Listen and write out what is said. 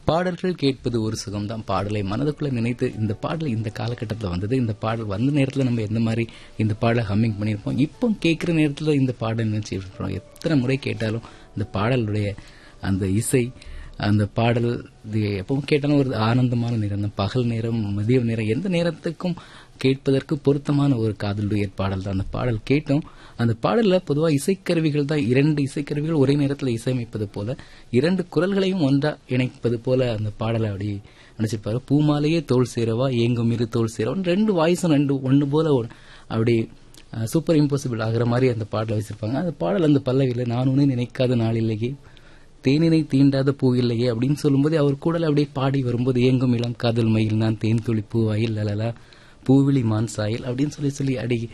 பாடல்கள் கேட்பது ஒரு சுகம்தான் பாடலை மனதுக்குள்ள நினைத்து இந்த பாடல் இந்த காலகட்டத்தில் வந்தது இந்த பாடல் வந்த நேரத்தில் நம்ம எந்த மாதிரி இந்த பாடலை ஹம்மிங் பண்ணியிருப்போம் இப்போ கேட்குற நேரத்தில் இந்த பாடல் நினைச்சிட்டு இருக்கோம் எத்தனை முறை கேட்டாலும் இந்த பாடலுடைய அந்த இசை அந்த பாடல் இது எப்பவும் கேட்டாலும் ஒரு ஆனந்தமான நேரம் தான் பகல் நேரம் மதிய நேரம் எந்த நேரத்துக்கும் கேட்பதற்கு பொருத்தமான ஒரு காதலுடைய பாடல் தான் அந்த பாடல் கேட்டோம் அந்த பாடல்ல பொதுவாக இசைக்கருவிகள் தான் இரண்டு இசைக்கருவிகள் ஒரே நேரத்தில் இசையமைப்பது போல இரண்டு குரல்களையும் ஒன்றா இணைப்பது போல அந்த பாடலை அப்படி நினைச்சிருப்பாரு பூமாலையே தோல் சேரவா ஏங்கும் இரு தோல் சேரவா ரெண்டு வாய்ஸும் ரெண்டு ஒன்று போல ஒரு- அப்படி சூப்பர் இம்பாசிபிள் ஆகிற மாதிரி அந்த பாடலை வச்சிருப்பாங்க அந்த பாடல் அந்த பல்லவியில் நான் ஒன்றும் நினைக்காத நாளிலேயே தேனினை தீண்டாத பூ இல்லையே அப்படின்னு சொல்லும்போது அவர் கூட அப்படியே பாடி வரும்போது ஏங்கும் இளம் காதல் மயில் நான் தேன் துளி பூவாயில் லலலா பூவிழி மான் சாயல் அப்படின்னு சொல்லி சொல்லி அடி